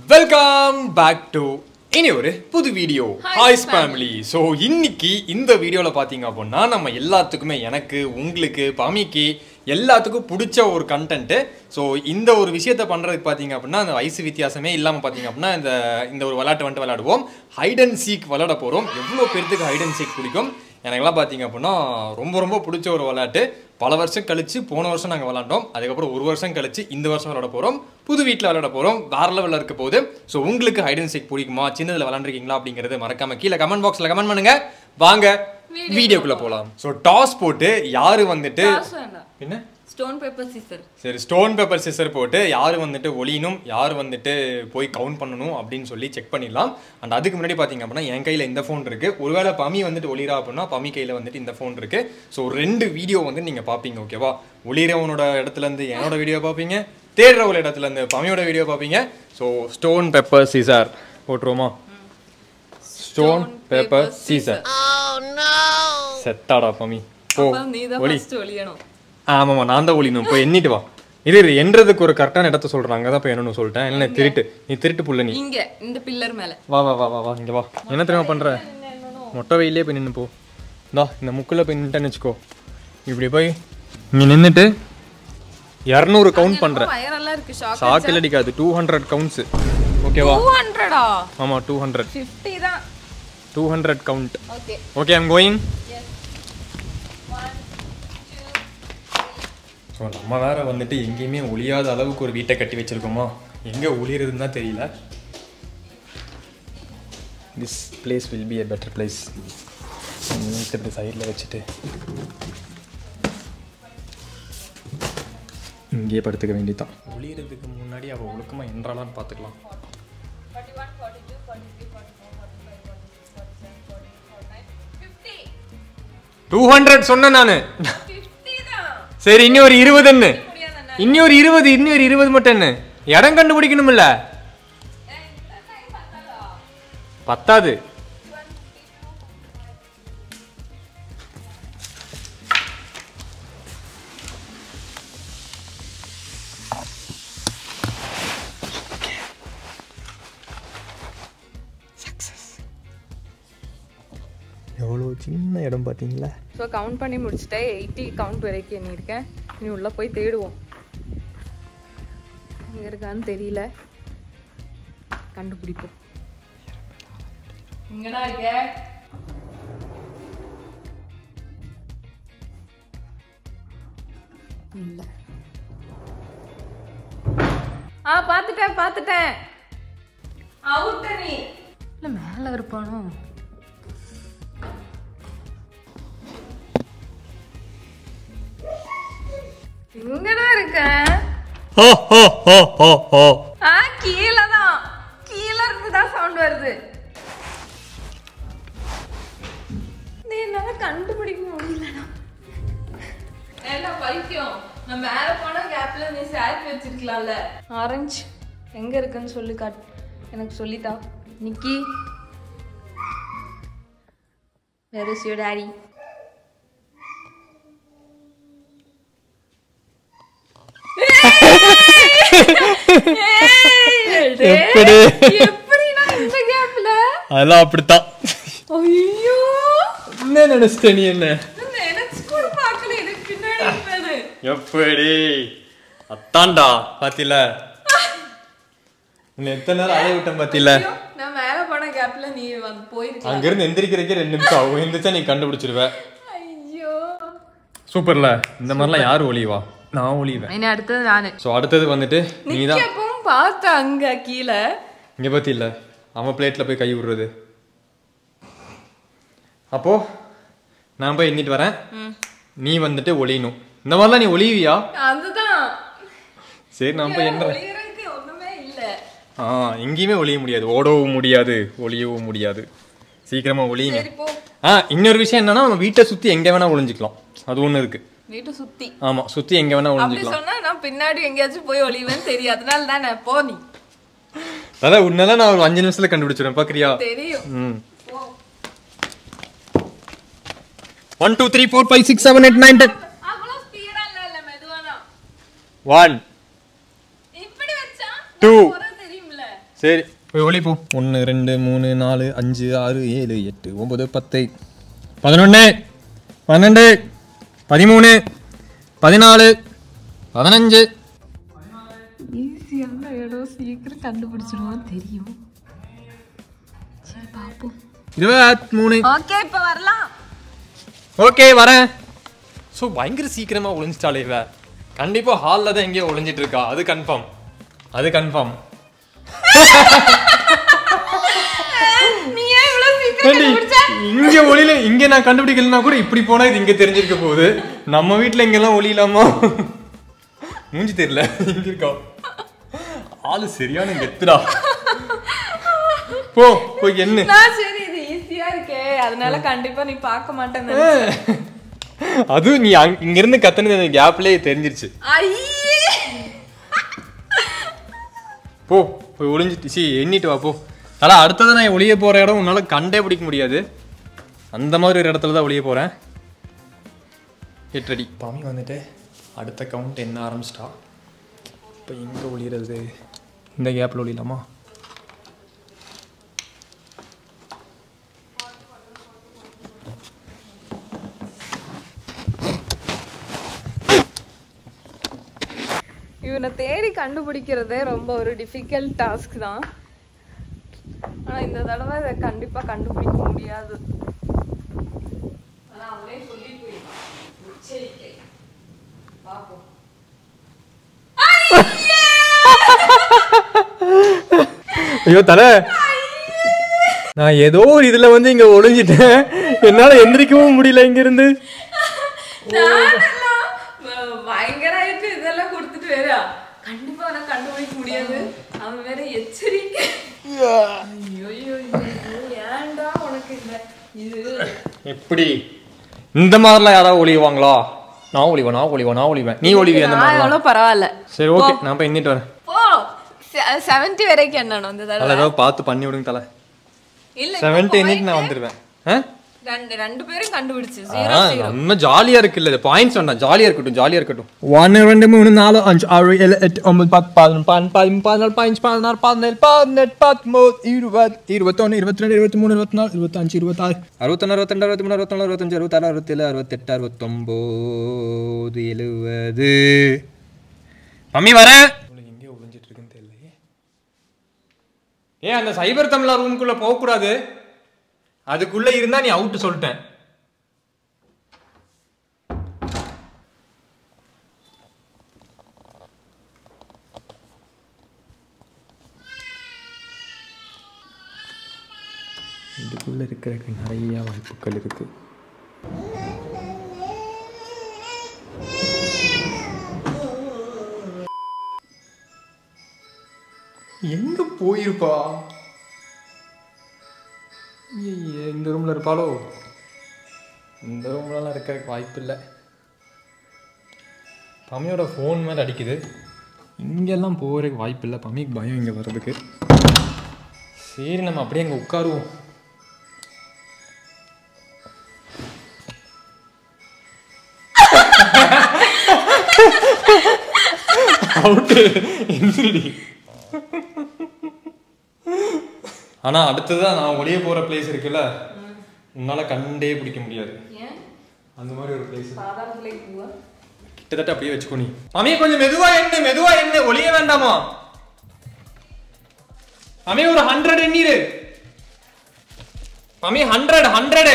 Welcome back to இனி ஒரு புது வீடியோ Hi, ஹாய்ஸ் family. ஃபேமிலி ஸோ இன்னைக்கு இந்த வீடியோவில் பார்த்தீங்க அப்படின்னா நம்ம எல்லாத்துக்குமே எனக்கு உங்களுக்கு பமிக்கு எல்லாத்துக்கும் பிடிச்ச ஒரு கண்டென்ட்டு ஸோ இந்த ஒரு விஷயத்த பண்ணுறதுக்கு பார்த்தீங்க அப்படின்னா அந்த வயசு வித்தியாசமே இல்லாமல் பார்த்தீங்க அப்படின்னா இந்த இந்த ஒரு விளையாட்டு வந்துட்டு விளையாடுவோம் ஹைட் அண்ட் சீக் விளையாட போகிறோம் எவ்வளோ பேர்த்துக்கு ஹைட் அண்ட் சீக் பிடிக்கும் எனக்கெல்லாம் பார்த்தீங்க அப்படின்னா ரொம்ப ரொம்ப பிடிச்ச ஒரு விளையாட்டு பல வருஷம் கழிச்சு போன வருஷம் நாங்கள் விளாண்டோம் அதுக்கப்புறம் ஒரு வருஷம் கழிச்சு இந்த வருஷம் விளையாட போகிறோம் புது வீட்டில் விளையாட போகிறோம் வேற லெவலில் இருக்க போது ஸோ உங்களுக்கு ஹைட் அண்ட் சீக் பிடிக்குமா சின்னதில் விளாண்டுருக்கீங்களா அப்படிங்கிறது மறக்காம கீழே கமெண்ட் பாக்ஸில் கமெண்ட் பண்ணுங்க வாங்க வீடியோக்குள்ளே போகலாம் ஸோ டாஸ் போட்டு யாரு வந்துட்டு காசு வேண்டாம் என்ன ஸ்டோன் பேப்பர் சிசர் சரி ஸ்டோன் பேப்பர் சிசர் போட்டு யார் வந்துட்டு ஒளியணும் யார் வந்துட்டு போய் கவுண்ட் பண்ணணும் அப்படின்னு சொல்லி செக் பண்ணிடலாம் அண்ட் அதுக்கு முன்னாடி பார்த்தீங்க அப்படின்னா என் கையில் இந்த ஃபோன் இருக்கு ஒருவேளை பமி வந்துட்டு ஒளிரா அப்படின்னா பமி கையில் வந்துட்டு இந்த ஃபோன் இருக்கு ஸோ ரெண்டு வீடியோ வந்து நீங்கள் பார்ப்பீங்க ஓகேவா ஒளிரவனோட இடத்துல இருந்து என்னோட வீடியோ பார்ப்பீங்க தேடுறவங்கள இடத்துல இருந்து பமியோட வீடியோ பார்ப்பீங்க ஸோ ஸ்டோன் பேப்பர் சீசர் போட்டுருவோமா ஸ்டோன் பேப்பர் சீசர் செத்தாடா பமி ஓ அப்ப நீ தான் ஒளி ஃபர்ஸ்ட் ஒளியணும் ஆமாம்மா நான் தான் ஒளியணும் போய் எண்ணிட்டு வா இது இரு எண்றதுக்கு ஒரு கரெக்டான இடத்த சொல்றாங்க அங்கே தான் போய் என்னன்னு சொல்லிட்டேன் இல்லை திருட்டு நீ திருட்டு புள்ள நீ இங்க இந்த பில்லர் மேல வா வா வா வா வா இங்க வா என்ன தெரியுமா பண்ற மொட்டை வெயிலே போய் நின்று போ இந்தா இந்த முக்குல போய் நின்றுட்டேன்னு வச்சுக்கோ இப்படி போய் இங்க நின்றுட்டு இரநூறு கவுண்ட் பண்ற வயரெல்லாம் இருக்கு ஷாக் சாக்கில் அடிக்காது டூ ஹண்ட்ரட் கவுண்ட்ஸ் ஓகேவா டூ ஹண்ட்ரடா ஆமா டூ ஹண்ட்ரட் ஃபிஃப்டி தான் two hundred count okay okay I'm going so நம்ம வேற வந்துட்டு எங்கேயுமே ஒளியாத அளவுக்கு ஒரு வீட்டை கட்டி வச்சிருக்கோமா எங்கே ஒளியறதுன்னு தான் தெரியல this place will be a better place இப்படி சைடில் வச்சுட்டு இங்கேயே படுத்துக்க வேண்டியதான் ஒளியறதுக்கு முன்னாடி அவள் ஒழுக்கமாக என்றாலான்னு பார்த்துக்கலாம் டூ ஹண்ட்ரட் சொன்னேன் நான் சரி இன்னும் ஒரு இருபதுன்னு இன்னொரு இருபது இன்னொரு இருபது மட்டும் என்ன இடம் கண்டுபிடிக்கணும்ல பத்தாது எவ்வளோ சின்ன இடம் பார்த்தீங்களா ஸோ கவுண்ட் பண்ணி முடிச்சுட்டேன் எயிட்டி கவுண்ட் வரைக்கும் எண்ணியிருக்கேன் இனி உள்ள போய் தேடுவோம் எங்க இருக்கான்னு தெரியல கண்டுபிடிப்போம் எங்கடா இருக்க இல்ல ஆ பார்த்துட்டேன் பார்த்துட்டேன் அவுட்ட நீ இல்ல மேல இருப்பானோ இங்கதான் இருக்கேன் ஹோ ஹோ ஹோ ஹோ ஹோ ஆ கீழே தான் கீழே இருந்து தான் சவுண்ட் வருது நீ என்னால கண்டுபிடிக்க முடியலடா என்ன பைத்தியம் நான் மேல போன கேப்ல நீ சாக் வச்சிருக்கலாம்ல ஆரஞ்சு எங்க இருக்குன்னு சொல்லி காட் எனக்கு சொல்லித்தா Nikki where is your daddy எப்படி? எப்படி நான் இந்த கேப்ல அதெல்லாம் அப்படித்தான் ஐயோ என்ன நினைச்சிட்ட நீ என்ன நான் நினைச்சு கூட பார்க்கல எனக்கு பின்னாடி இருப்பது எப்படி அத்தான்டா பாத்தில உன்னை எத்தனை நேரம் அலைய விட்டேன் பாத்தில ஐயோ, நான் மேல போன கேப்ல நீ வந்து போயிருக்க அங்க இருந்து எந்திரிக்கிறதுக்கே ரெண்டு நிமிஷம் ஆகும் எந்திரிச்சா நீ கண்டுபிடிச்சிருவ ஐயோ சூப்பர்ல இந்த மாதிரிலாம் யாரு ஒளிவா நான் ஒளிவேன் இனி அடுத்தது நானு ஸோ அடுத்தது வந்துட்டு நீ தான் நிக்கப்பவும் பார்த்த அங்க கீழே இங்க பத்தி இல்ல அவன் பிளேட்ல போய் கை விடுறது அப்போ நான் போய் எண்ணிட்டு வரேன் நீ வந்துட்டு ஒளியணும் இந்த மாதிரிலாம் நீ ஒளிவியா அதுதான் சரி நான் போய் எண்ணுறேன் ஒளியறதுக்கு ஒண்ணுமே இல்ல ஆ எங்கேயுமே ஒளிய முடியாது ஓடவும் முடியாது ஒளியவும் முடியாது சீக்கிரமா ஒளியுங்க சரி போ ஆ இன்னொரு விஷயம் என்னன்னா நம்ம வீட்டை சுத்தி எங்க வேணா ஒளிஞ்சுக்கலாம் அது ஒண்ணு இருக்கு வீட்டை சுத்தி ஆமா சுத்தி எங்க வேணா அப்படி ஒளிஞ்சுக்கலாம் சொன்னா நான் பின்னாடி எங்கேயாச்சும் போய் ஒளிவேன்னு தெரியும் அதனால தானே போ நீ அதான் உன்னால நான் ஒரு அஞ்சு நிமிஷத்துல கண்டுபிடிச்சிடுவேன் பாக்குறியா தெரியும் ம் போ one two three four five six seven eight nine ten அவ்வளவு ஸ்பீடா இல்ல இல்ல மெதுவா தான் ஒன் இப்படி வச்சா Two. போறது தெரியும்ல சரி போய் ஒளி போ ஒன்று ரெண்டு மூணு நாலு அஞ்சு ஆறு ஏழு எட்டு ஒம்பது பத்து பதினொன்று பன்னெண்டு பதிமூணு பதினாலு பதினஞ்சு ஈஸியான இடம் சீக்கிரம் கண்டுபிடிச்சிடுவோம் தெரியும் சரி பார்ப்போம் இருபத்தி மூணு ஓகே இப்போ வரலாம் ஓகே வரேன் ஸோ பயங்கர சீக்கிரமாக ஒளிஞ்சிட்டாளே இவ கண்டிப்பாக ஹாலில் தான் எங்கேயோ ஒளிஞ்சிட்டு இருக்கா அது கன்ஃபார்ம் அது கன்ஃபார்ம் நீ ஏன் இவ்வளோ சீக்கிரம் கண்டுபிடிச்ச இங்க ஒளியில இங்க நான் கண்டுபிடிக்கலனா கூட இப்படி போனா இது இங்க தெரிஞ்சிருக்க போகுது நம்ம வீட்ல இங்கெல்லாம் ஒளியலாமா மூஞ்சி தெரியல இங்க இருக்கா ஆளு சரியான கெத்துடா போ போய் என்ன நான் சரி இது ஈஸியா இருக்கே அதனால கண்டிப்பா நீ பார்க்க மாட்டேன்னு நினைச்சேன். அதுவும் நீ அங்க- இங்க இருந்து கத்துனது அந்த கேப்லயே தெரிஞ்சிருச்சு ஐயே போ போய் ஒளிஞ்சிட்டு சி எண்ணிட்டு வா போ அதான் அடுத்தது நான் ஒளிய போற இடம் உன்னால கண்டே பிடிக்க முடியாது அந்த மாதிரி ஒரு இடத்துல தான் ஒளிய போறேன் எட்டடி பாமி வந்துட்டு அடுத்த கவுண்ட் என்ன ஆரம்பிச்சிட்டா இப்போ எங்கே ஒளியிறது இந்த கேப்பில் ஒளியலாமா இவனை தேடி கண்டுபிடிக்கிறதே ரொம்ப ஒரு டிஃபிகல்ட் டாஸ்க் தான் ஆனா இந்த தடவை இதை கண்டிப்பா கண்டுபிடிக்க முடியாது ஆனா அவனே சொல்லி போயிருக்கான் எச்சரிக்கை பாப்போம் ஐயோ தலை நான் ஏதோ ஒரு இதில் வந்து இங்கே ஒளிஞ்சிட்டேன் என்னால் எந்திரிக்கவும் முடியல இங்கேருந்து நானெல்லாம் வ- பயங்கர ஆயிட்டு இதெல்லாம் கொடுத்துட்டு வேற கண்டிப்பா அவனை கண்டுபிடிக்க முடியாது அவன் வேற எச்சரிக்கை ஐயோ ஐயோ, ஐயோ, ஏன்டா உனக்கு இந்த இது எப்படி இந்த மாதிரிலாம் யாராவது ஒளிவாங்களா நான் ஒளிவேன் நான் ஒளிவேன் நான் ஒளிவேன் நீ ஒளிவி அந்த நான் மாதிரிலாம் எவ்வளவு பரவாயில்ல சரி ஓகே நான் போய் எண்ணிட்டு வரேன் போ செவன்டி வரைக்கும் என்னணும் இந்த அதில் தடவை ஏதாவது பார்த்து பண்ணி விடுங்க தலை இல்ல செவன்ட்டி எண்ணிட்டு நான் வந்துடுவேன் ஆ ரெண்டு ரெண்டு பேரும் கண்டுபிடிச்சு ஆ, நம்ம ஜாலியா இருக்குல்ல இது பாயிண்ட்ஸ் வேண்டாம் ஜாலியா இருக்கட்டும் ஜாலியா இருக்கட்டும் ஒன்னு ரெண்டு மூணு நாலு அஞ்சு ஆறு ஏழு எட்டு ஒன்பது பத்து பதினொன்று பன்னெண்டு பதிமூணு பதினாலு பதினஞ்சு பதினாறு பதினேழு பதினெட்டு பத்தொம்பது இருபது இருபத்தொன்று இருபத்தி ரெண்டு இருபத்தி மூணு இருபத்தி நாலு இருபத்தஞ்சு இருபத்தாறு அறுபத்தொன்று அறுபத்தெண்டு அறுபத்தி மூணு அறுபத்தி நாலு அறுபத்தஞ்சு அறுபத்தாறு அறுபத்தேழு அறுபத்தெட்டு அறுபத்தொம்போது எழுபது மம்மி வரேன் எங்கே ஒளிஞ்சிட்டு இருக்குன்னு தெரியலையே ஏன் அந்த சைபர் தமிழா ரூமுக்குள்ள போகக்கூடாது அதுக்குள்ள இருந்தா நீ அவுட் சொல்லிட்டேன் இதுக்குள்ள இருக்கிறதுக்கு நிறைய வாய்ப்புகள் இருக்கு எங்க போயிருப்பா ஐயையே, இந்த ரூம்ல இருப்பாளோ இந்த ரூம்லலாம் இருக்கிறதுக்கு வாய்ப்பு இல்லை பம்மியோட ஃபோன் மேலே அடிக்குது இங்கெல்லாம் போகிறதுக்கு வாய்ப்பு இல்லை பம்மிக்கு பயம் இங்கே வர்றதுக்கு சரி நம்ம அப்படியே அங்கே உட்காருவோம் அவுட்டு எந்திரிடி ஆனா அடுத்ததான் நான் ஒளிய போற பிளேஸ் இருக்குல்ல உன்னால கண்டே பிடிக்க முடியாது ஏன் அந்த மாதிரி ஒரு பிளேஸ் சாதாரண பூவா கிட்டத்தட்ட அப்படியே வச்சுக்கோ நீ அமி கொஞ்சம் மெதுவா எண்ணு மெதுவா எண்ணு ஒளிய வேண்டாமா அமி ஒரு ஹண்ட்ரட் எண்ணிரு அமி hundred hundred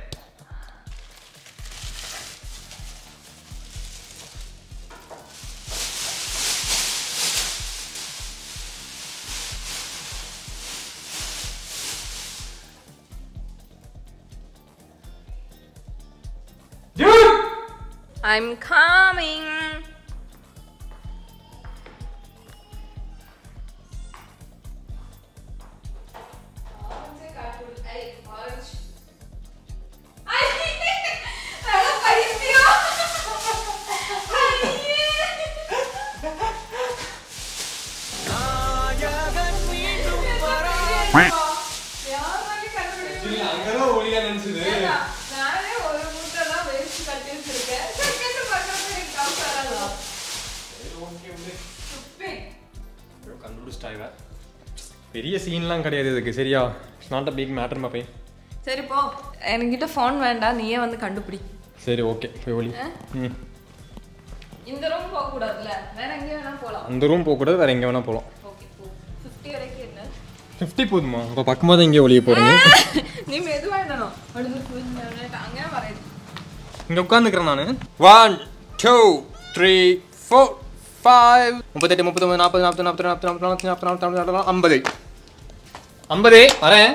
Dude! I'm coming. அங்கதான் ஒளியா நினைச்சது நானே ஒரு மூட்டை தான் வேஸ்ட் கட்டி வச்சிருக்கேன் செகண்ட் பக்கத்துல எனக்கு காசு வராதா Stupid. கண்டுபிடிச்சிட்டா இவ பெரிய சீன்லாம் கிடையாது இதுக்கு சரியா it's not a big matter மாப்பே சரி போ என்கிட்ட ஃபோன் வேண்டாம் நீயே வந்து கண்டுபிடி சரி ஓகே போய் ஒளி ம் இந்த ரூம் போக கூடாதுல வேற எங்கேயும் வேணா போலாம் அந்த ரூம் போகக்கூடாது வேற எங்கே வேணால் போகலாம் ஓகே போ 50 வரைக்கும் என்ன ஃபிஃப்டி போதுமா அப்போ பக்கமாக தான் இங்கே ஒளிய போகிறீங்க நீ மெதுவா என்னணும் அடுத்து அங்கே வரேன் இங்கே உட்காந்துக்கிறேன் நான் one two three four five முப்பத்தெட்டு முப்பத்தொம்பது நாற்பது நாற்பது நாற்பது நாற்பது நாற்பது நாற்பது நாற்பது நாற்பது நாற்பது ஐம்பது ஐம்பது வரேன்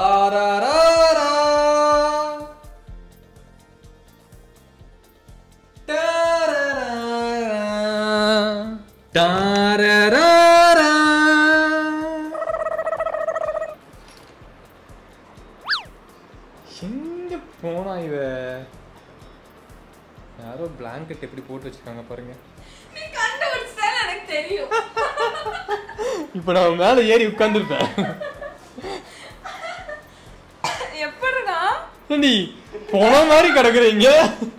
எங்க போனா இவ யாரோ பிளாங்கெட் எப்படி போட்டு வச்சிருக்காங்க பாருங்க நீ கண்டுபிடிச்சா எனக்கு தெரியும் இப்போ நான் மேலே ஏறி உட்காந்துருப்பேன் எப்படிடா ஏண்டி போன மாதிரி கிடக்குறீங்க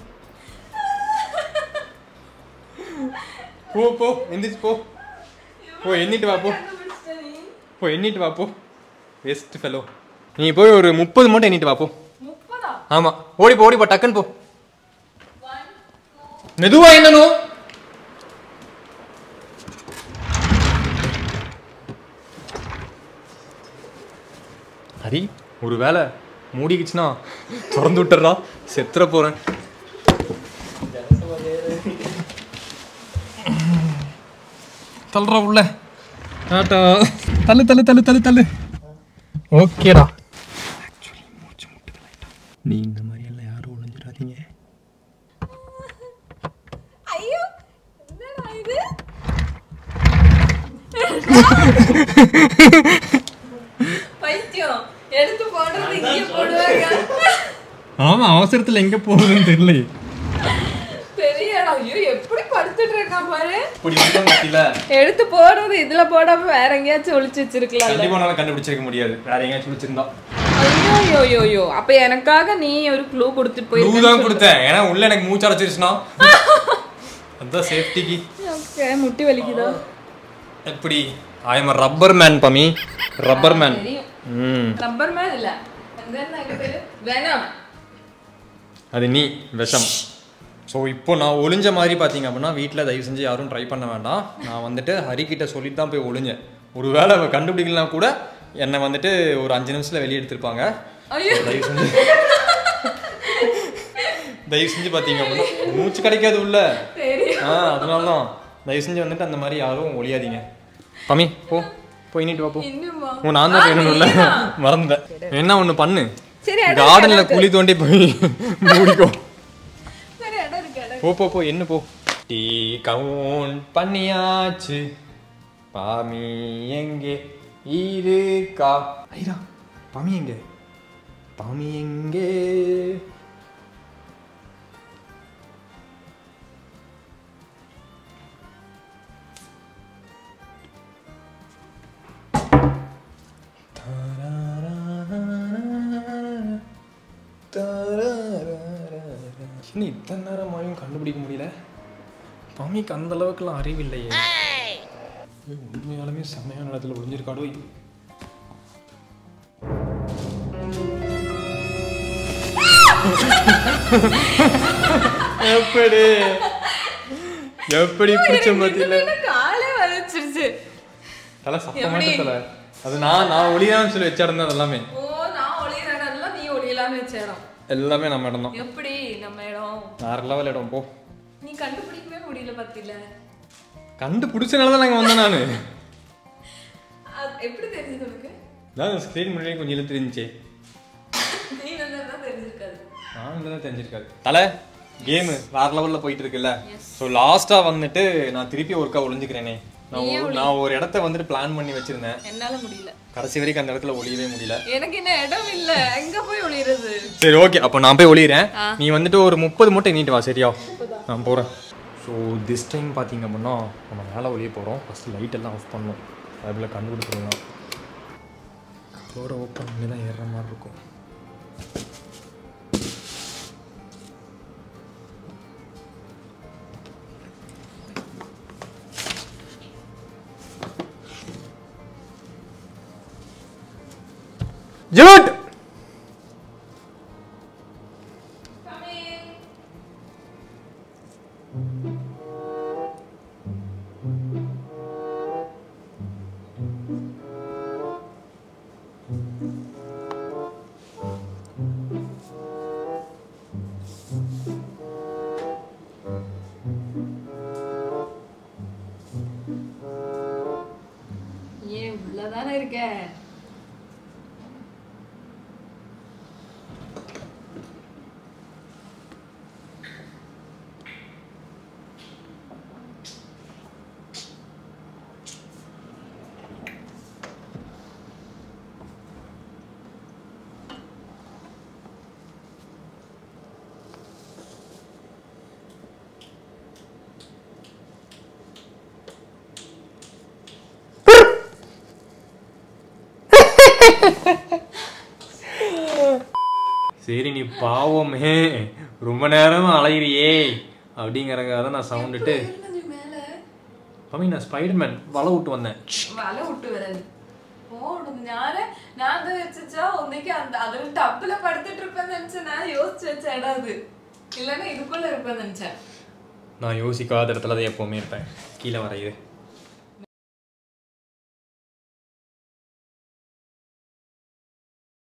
போ போ எந்திரிச்சு போ போ எண்ணிட்டு வா போ கண்டுபிடிச்சிட்ட நீ போ எண்ணிட்டு வா போ வேஸ்ட் ஃபெலோ நீ போய் ஒரு முப்பது மட்டும் எண்ணிட்டு வா போ முப்பதா ஆமா ஓடி போ ஓடி போ டக்குன்னு போ ஒன் மெதுவா எண்ணணும் ஹரி ஒரு வேலை மூடிக்கிச்சுன்னா திறந்து விட்டுறா செத்துற போறேன் தள்ளுறா உள்ள டாட்டா தள்ளு தள்ளு தள்ளு தள்ளு தள்ளு ஓகேடா நீ இந்த மாதிரி எல்லாம் யாரும் ஒளிஞ்சிடாதீங்க ஐயோ என்னடா இது பைத்தியம் எடுத்து போடுறது இங்கே போடுவாங்க ஆமா அவசரத்துல எங்க போகுதுன்னு தெரியல பெரிய இடம் ஐயோ எப்படி படுத்துட்டு இருக்கான் பாரு இப்படி மட்டும் தெரியல எடுத்து போடுறது இதுல போடாம வேற எங்கேயாச்சும் ஒளிச்சு வச்சிருக்கலாம் கண்டிப்பா நாள கண்டுபிடிச்சிருக்க முடியாது வேற எங்கேயாச்சும் வச்சிருந்தா ஐயோ ஐயோ ஐயோ ஐயோ அப்ப எனக்காக நீ ஒரு க்ளூ கொடுத்துட்டு க்ளூ போயிருக்க தான் கொடுத்தேன் ஏன்னா உள்ள எனக்கு மூச்சு அடைச்சிருச்சுனா அதான் சேஃப்டிக்கு ஓகே முட்டி வலிக்குதா எப்படி ஐ எம் ரப்பர் மேன் பமி ரப்பர் மேன் தெரியும் ம் ரப்பர் மேன் இல்ல அங்க என்ன அது பேரு வெனம் அது நீ விஷம் ஸோ இப்போ நான் ஒளிஞ்ச மாதிரி பார்த்தீங்க அப்படின்னா வீட்டில் தயவு செஞ்சு யாரும் ட்ரை பண்ண வேண்டாம் நான் வந்துட்டு ஹரிக்கிட்ட சொல்லிட்டு தான் போய் ஒளிஞ்சேன் ஒரு வேளை அவ கண்டுபிடிக்கலாம் கூட என்னை வந்துட்டு ஒரு அஞ்சு நிமிஷத்தில் வெளியே எடுத்திருப்பாங்க ஐயோ தயவு செஞ்சு தயவு செஞ்சு பார்த்தீங்க அப்படின்னா மூச்சு கிடைக்காது உள்ள தெரியும் ஆ அதனால தான் தயவு செஞ்சு வந்துட்டு அந்த மாதிரி யாரும் ஒளியாதீங்க பமி போ போய் நீட்டு வா போ இன்னுமா ஓ நான் தான் வேணும்ல மறந்துட்டேன் என்ன ஒன்று பண்ணு சரி இடம் கார்டன்ல குழி தோண்டி போய் மூடிக்கோ சரி இடம் இருக்கு இடம் போ போ போ என்ன போ டீ கவுண்ட் பண்ணியாச்சு பாமி எங்கே இருக்கா ஐரா பாமி எங்கே பாமி எங்கே என்ன இத்தனை நேரமாயும் கண்டுபிடிக்க முடியல பாமிக்கு அந்த அளவுக்குலாம் அறிவில்லையே ஏய், உண்மையாலுமே செம்மையான இடத்துல ஒளிஞ்சிருக்காடோ எப்படி எப்படி பிடிச்ச மத்தியில என்ன காலே வலிச்சிருச்சு தலை சத்தமாட்ட தலை அது நான் நான் ஒளியான்னு சொல்லி வச்சிருந்தேன் அது எல்லாமே ஓ நான் ஒளியிற இடம்லாம் நீ ஒளியலான்னு வச்ச இடம் எல்லாமே நம்ம இடம் தான் எப்படி நம்ம இடம் வேற லெவல் இடம் போ நீ கண்டுபிடிக்கவே முடியல பத்தில கண்டுபிடிச்சனால தான் நாங்கள் வந்தேன் நான் எப்படி தெரிஞ்சது உனக்கு நான் ஸ்க்ரீன் முன்னாடி கொஞ்சம் இழுத்து இருந்துச்சு நீ தான் தெரிஞ்சிருக்காது நான் தான் தெரிஞ்சிருக்காது தலை கேமு வேற லெவலில் போயிட்டு இருக்குல்ல ஸோ லாஸ்ட்டாக வந்துட்டு நான் திருப்பி ஒருக்கா ஒளிஞ்சுக்கிறேனே நான் ஒரு- நான் ஒரு இடத்த வந்துட்டு பிளான் பண்ணி வச்சிருந்தேன் என்னால முடியல கடைசி வரைக்கும் அந்த இடத்துல ஒளியவே முடியல எனக்கு என்ன இடம் இல்ல எங்க போய் ஒளியறது சரி ஓகே அப்போ நான் போய் ஒளியிறேன் நீ வந்துட்டு ஒரு முப்பது மூட்டை நீட்டு வா சரியா நான் போகிறேன் ஸோ திஸ் டைம் பார்த்தீங்க அப்படின்னா நம்ம மேலே ஒளிய போகிறோம் ஃபஸ்ட்டு லைட் எல்லாம் ஆஃப் பண்ணணும் அதில் கண்டுபிடிச்சிடலாம் டோரை ஓப்பன் பண்ணி தான் ஏறுற மாதிரி இருக்கும் ஜூட் ஏன் உள்ளதானே இருக்க சரி நீ பாவமே ரொம்ப நேரம் அலையிறியே அப்படிங்கறக்காக தான் நான் சவுண்டுட்டு இருந்தது மேல பமி நான் ஸ்பைடர்மேன் வலை விட்டு வந்தேன் വല വിട്ടു വരാൻ ഓടുന്നു ഞാന് ഞാൻ എന്താ വെച്ചാ ഒന്നിക്ക് അതിൽ ടബില് പടുത്തിട്ട് ഇരുപ്പെന്ന് വെച്ചാ ഞാൻ യോசிச்சு വെച്ച இடம் அது இல்லைன்னா இதுக்குள்ள இருப்பேன்னு நினைச்சேன் நான் யோசிக்காத இடத்துல தான் எப்போவுமே இருப்பேன் கீழே வரையுது